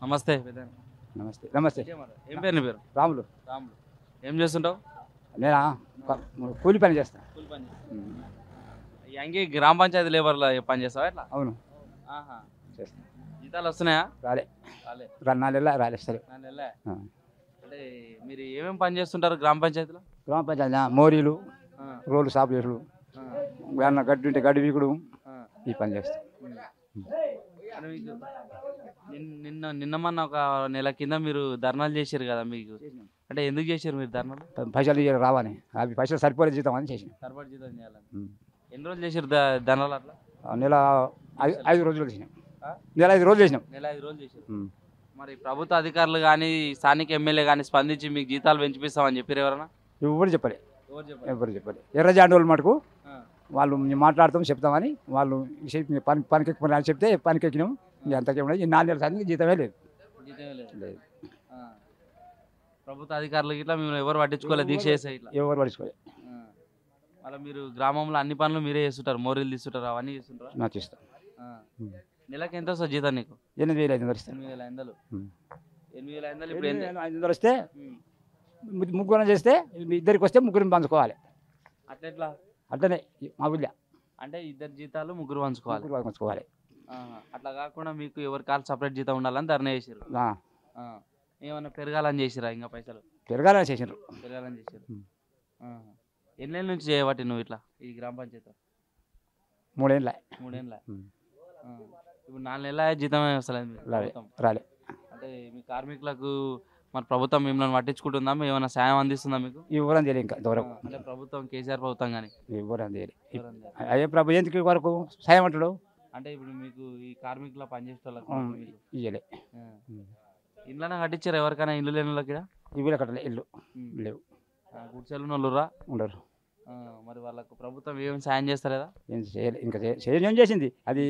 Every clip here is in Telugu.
నమస్తే పెద్దాయన. నమస్తే నమస్తే ఏం పేరు నీ పేరు రాములు రాములు ఏం చేస్తుంటావు నేనా క- కూలి పని చేస్తా కూలి పని చేస్తావు. ఉమ్, ఈ అంగి గ్రామ పంచాయతీ లేబర్లో పని చేస్తావా ఎట్లా అవును ఆహా. చేస్తా జీతాలు వస్తున్నాయా రాలే రాలే రెండు నాలుగు రాలే సరే నాలుగు నెలలే? ఆ. అంటే మీరు ఏమేమి పని చేస్తుంటారు గ్రామ పంచాయతీలో గ్రామ పంచాయతీ మోరీలు ఆ, రోడ్లు సాపు చేసుడు ఆ, ఏమన్నా గడ్డి ఉంటే గడ్డి వీకుడు ఆ. ఈ పని చేస్తా ఉమ్. అంటే మీకు నిన్- నిన్న నిన్న మొన్న ఒక నెల కింద మీరు ధర్నాలు చేశారు కదా మీకు అంటే ఎందుకు చేశారు మీరు ధర్నాలు పైసలు ఇయ్యరు రావని అవి పైసలు సరిపోలే జీతం అని చేసిన సరిపడి జీతం చేయాలని ఉమ్. ఎన్ని రోజులు చేశారు ద- ధర్నాలు అట్లా ఆ నెల ఐ- ఐదు రోజులు చేసినాం ఆ? నెల ఐదు రోజులు చేసినాం నెల ఐదు రోజులు చేశారు ఉమ్. మరి ప్రభుత్వ అధికారులు కానీ స్థానిక ఎమ్మెల్యే కానీ స్పందించి మీకు జీతాలు పెంచిపిస్తామని చెప్పారు ఎవరన్నా ఎవరు చెప్పలే ఎవరు చెప్పారు ఎవరు చెప్పలే ఎర్రజాండి వాళ్ళు మటుకు ఆ. వాళ్ళు మేము మాట్లాడతాం చెప్తామని వాళ్ళు చెప్పి పని పనికి ఎక్కిపోయినా అని చెప్తే పనికి ఎక్కినాం ఇంక అంతకే ఉన్నది ఈ నాలుగు నెలల సార్లు జీతమే లేదు జీతమే లేదు లేదు ఆ. ప్రభుత్వ అధికారులు ఇట్లా మేము ఎవరు పట్టించుకోలేదు దీక్ష చేసే ఇట్లా ఎవరు పడుచుకోలే ఆ. మళ్ళీ మీరు గ్రామంలో అన్ని పనులు మీరే చేస్తుంటారు మోరీలు తీస్తుంటారు అవన్నీ చేస్తుంటారా నాకు ఇష్టం ఆ. ఉమ్. నెలకి ఎంత వస్తుంది జీతం నీకు ఎనిమిది వేలు ఐదు వందలు ఇస్తాను ఎనిమిది వేల ఐదు ఉమ్. ఎనిమిది వేల ఐదు ఇప్పుడు ఎనిమిది ఎంత వేలు ఐదు వందలు వస్తే ఉమ్. ము- ముగ్గురం చేస్తే ఇద్దరికి వస్తే ముగ్గురిని పంచుకోవాలి అట్లా ఎట్లా అట్లనే మా ఊళ్ళో అంటే ఇద్దరు జీతాలు ముగ్గురు పంచుకోవాలి ముగ్గురు పంచుకోవాలి ఆహా. అట్లా కాకుండా మీకు ఎవరి కాలు సపరేట్ జీతం ఉండాలని ధర్నా చేసారు ఆ, ఏమన్నా పెరగాలని చేసిరా ఇంకా పైసలు పెరగాలని చేసినారు పెరగాలని చేసారు ఉమ్. ఎన్నేళ్ళ నుంచి చేయబట్టి నువ్వు ఇట్లా ఈ గ్రామ పంచాయతీ మూడేళ్ళ మూడేళ్ళ ఉమ్. ఆ. ఇప్పుడు నాలుగు నెలల జీతమే వస్తలేదు మీకు రాలే ప్రభుత్వం. రాలే అంటే మీ కార్మికులకు మరి ప్రభుత్వం మిమ్మల్ని పట్టించుకుంటుందా ఏమైనా సాయం అందిస్తుందా మీకు ఈ ఊరం తెలియదు ఇంకా దూరం ఆ, అంటే ప్రభుత్వం కేసీఆర్ ప్రభుత్వం కానీ ఈ ఊరం తెలియదు అయ్యే ప్రభు ఎందుకు వరకు సాయం అంటాడు అంటే ఇప్పుడు మీకు ఈ కార్మికుల పనిచేసే వాళ్ళకి ఉమ్, మీకు, ఇయ్యలే ఆ. ఉమ్. ఇండ్లనే కట్టించారు ఎవరికైనా ఇల్లు లేని వాళ్ళకి ఈడ? ఈ ఊళ్ళో కట్టలే ఇల్లు ఉమ్. లేవు ఆ, గుడిసెలు వాళ్ళురా ఉండరు మరి వాళ్ళకు ప్రభుత్వం ఏం సాయం చేస్తలేదా ఏం చేయలే ఇంకా చేయ- చేయని ఏం చేసింది అది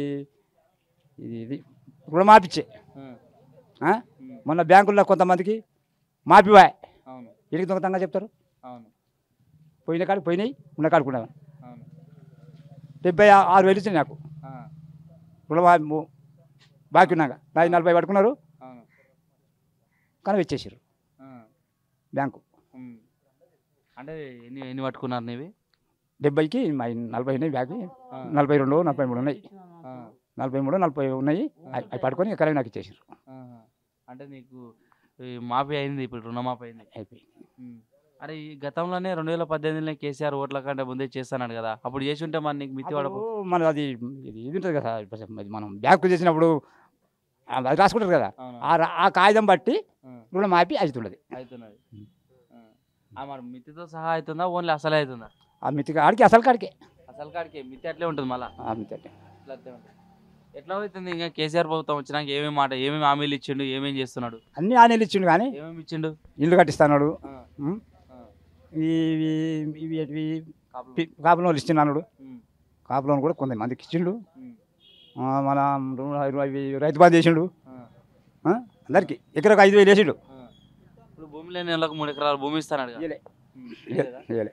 ఇది ఇది రుణమాపిచ్చే ఉమ్. ఆ? ఉమ్. మొన్న బ్యాంకుల్లో కొంతమందికి మాపివాయ్ అవును ఇడికి దొంగతంగా చెప్తారు అవును పోయిన కాడికి పోయినాయి ఉన్న కాడుకున్నాను అవును డెబ్బై ఆ- ఆరు వేలు ఇచ్చింది నాకు ఆ, రుణమా బాకీ ఉన్నాక నాది నలభై పట్టుకున్నారు అవును కానీ ఇచ్చేసారు ఆ, బ్యాంకు ఉమ్. అంటే ఎన్ని ఎన్ని పట్టుకున్నారు నీవి డెబ్బైకి మా నలభై ఉన్నాయి బ్యాగ్ ఆ, నలభై రెండు నలభై మూడు ఉన్నాయి ఆ, నలభై మూడు నలభై ఉన్నాయి అవి అవి పట్టుకొని కరెక్ట్ నాకు ఇచ్చేసారు ఆహా. అంటే నీకు ఈ మాఫీ అయింది ఇప్పుడు రుణమాఫీ అయింది అయిపోయి ఉమ్. అరే ఈ గతంలోనే రెండు వేల పద్దెనిమిదిలో కేసీఆర్ ఓట్ల కంటే ముందే చేస్తాన్నాడు కదా అప్పుడు చేసి ఉంటే మరి నీకు మిత్తి పడపు అప్పుడు మన అది ఇది ఇది ఉంటుంది కదా ఇప్పుడు అది మనం బ్యాంకు చేసినప్పుడు అది రాసుకుంటారు కదా అవును ఆ రా- ఆ కాగితం బట్టి ఆ, రుణం ఆపి అవుతున్నది అవుతున్నది ఉమ్. ఆ. ఆ, మరి మిత్తితో సహా అవుతుందా ఓన్లీ అసలే అవుతుందా ఆ మితి కాడికి అసలు కాడికే అసలు కాడికి మిత్తి అట్లే ఉంటుంది మళ్ళా ఆ మితి అంటే ఇట్లా అట్లే ఉంటుంది ఎట్లా అవుతుంది ఇంకా కేసీఆర్ ప్రభుత్వం వచ్చినాక ఏమేమి మాట ఏమేమి హామీలు ఇచ్చిండు ఏమేం చేస్తున్నాడు అన్ని ఆనేలు ఇచ్చిండు కానీ ఏమేమి ఇచ్చిండు ఇల్లు కట్టిస్తాడు ఆ, ఉమ్. ఆ, ఇవి ఇవి ఇవి కాపులు. పి- కాపు లోన్లు ఇస్తున్నాడు ఉమ్, కాపు లోన్ కూడా కొంతమందికి ఇచ్చిండు ఉమ్, ఆ, మన రు- ఇవి రైతు బంధు చేసిండు ఆ, ఆ, అందరికి ఎకరకు ఐదు వేలు వేసిండు ఆ. ఇప్పుడు భూమి లేని వాళ్ళకి మూడు ఎకరాల భూమి ఇస్తాడు ఇయ్యలే. లేదా ఇయ్యలే.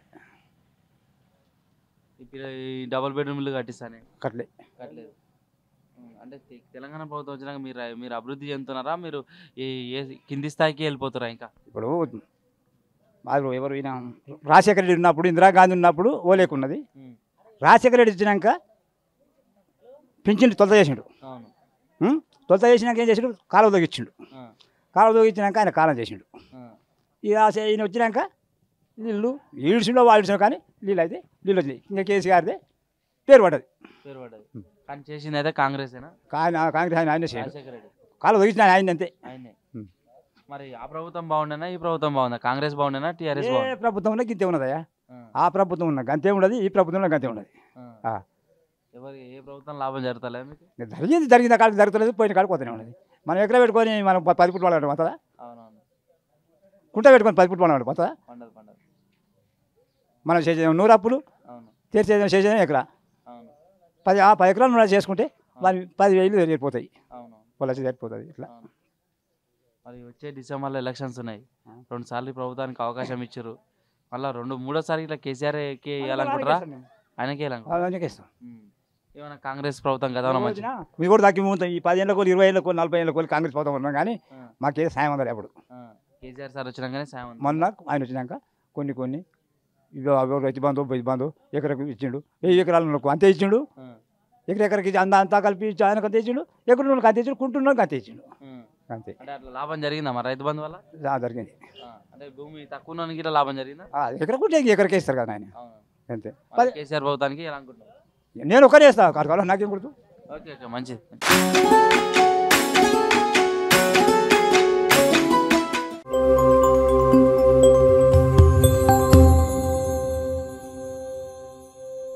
ఈ పిల్ల- ఈ డబుల్ బెడ్రూమ్ ఇల్లు కట్టిస్తానే కట్టలే కట్టలేదు ఉమ్, అంటే తె- తెలంగాణ ప్రభుత్వం వచ్చినాక మీరు మీరు అభివృద్ధి చెందుతున్నారా మీరు ఈ ఏ కింది స్థాయికి వెళ్ళిపోతారా ఇంకా ఇప్పుడు వాళ్ళు ఎవరు ఈయన రాజశేఖర రెడ్డి ఉన్నప్పుడు ఇందిరాగాంధీ ఉన్నప్పుడు ఓలేకున్నది ఉమ్, రాజశేఖర రెడ్డి వచ్చినాక పింఛన్ తొలత చేసిండు అవును ఉం? తొలత చేసినాక ఏం చేసిండు కాలువ తొగిచ్చిండు ఆ, కాలువ తొగిచ్చినాక ఆయన కాలం చేసిండు ఆ, ఇక ఆ ఈయన వచ్చినాక నీళ్ళు ఈడ్చిండో వాడిచిండో కానీ నీళ్ళు అయితే నీళ్ళు వచ్చినాయి ఇంకా కేసీఆర్దే పేరు పడ్డది పేరు పడ్డది ఉమ్. కానీ చేసింది అయితే కాంగ్రెసేనా కానీ ఆ కాంగ్రెస్ ఆయన ఆయన చేయండు రాజశేఖర రెడ్డి కాలువ తొగిచ్చిన ఆయన అంతే ఆయనే ఉమ్. మరి ఆ ప్రభుత్వం బాగుండేనా ఈ ప్రభుత్వం బాగుందా కాంగ్రెస్ బాగుండేనా టీఆర్ఎస్ ఏ బాగుందా ప్రభుత్వం ఉన్నా గింతే ఉన్నదయ్యా ఆ, ఆ ప్రభుత్వం ఉన్నా గంతే ఉండదు ఈ ప్రభుత్వంలో గంతే ఉండదు ఆ. ఆ. ఎవరు ఏ ప్రభుత్వం లాభం జరుగుతలే మీకు ఇంకా జరిగింది జరిగిన కాడికి జరుగుతలేదు పోయిన కాడికి పోతూనే ఉన్నది మనం ఎక్కడ పెట్టుకొని మనం ప- పది ఫుట్ వాళ్ళు పోతుందా అవునవును కుంట పెట్టుకొని పది ఫుట్ వాళ్ళు పోతుందా పండదు పండదు మనం చేసే నూరు అప్పులు అవును తీర్చేది చేసేది ఎకరా అవును పది ఆ పది ఎకరాలు నూరు చేసుకుంటే వారి పది వేలు సరిపోతాయి అవును వాళ్ళు వచ్చి సరిపోతుంది ఇట్లా అవును మరి వచ్చే డిసెంబర్లో ఎలక్షన్స్ ఉన్నాయి ఆ. రెండు సార్లు ఈ ప్రభుత్వానికి అవకాశం ఇచ్చారు మళ్ళీ రెండు మూడోసారి ఇట్లా కేసీఆర్ వేయాలనుకుంటారా ఆయనకే వేయాలనుకుంటారా అలాగే ఇస్తాం ఉమ్. ఏమైనా కాంగ్రెస్ ప్రభుత్వం కదా ఏమైనా మంచి వచ్చినా మీ కూడా దక్కి ఉంటాం ఈ పది ఏళ్ళ కోళ్ళు ఇరవై ఏళ్ళ కోళ్ళు నలభై ఏళ్ళ కోళ్ళు కాంగ్రెస్ పోతాం ఉన్నాం కానీ ఆ, మాకేదో సాయం అందరు ఎప్పుడు ఆ. కేసీఆర్ సార్ వచ్చినాకనే సాయం అంది. మొన్న ఆయన వచ్చినాక కొన్ని కొన్ని ఇవి అవి రైతు బంధు బయట బంధు ఎకరకు ఇచ్చిండు వెయ్యి ఎకరాలకు అంతే ఇచ్చిండు ఆ, ఎకరెకరకి ఇచ్చి అంత అంతా కలిపి ఇచ్చి ఆయనకు అంతే ఇచ్చిండు ఎక్కడ అంతే ఇచ్చిండు కుంటున్నానికి అంతే ఇచ్చిండు ఆ. అంతే అంటే అట్లా లాభం జరిగిందా మరి రైతు బంధు వల్ల ఆ, జరిగింది ఆ, అంటే భూమి తక్కువ ఉన్నోనికి ఇట్లా లాభం జరిగిందా ఆ, ఎకరకు ఉంటే ఎకరకే ఇస్తారు కదా ఆయన అవును అంతే మరి కేసీఆర్ ప్రభుత్వానికి ఎలా అనుకుంటున్నావు నేను ఒక్కరే వేస్తా కాదు నాకేం గుర్తు ఓకే ఓకే మంచిది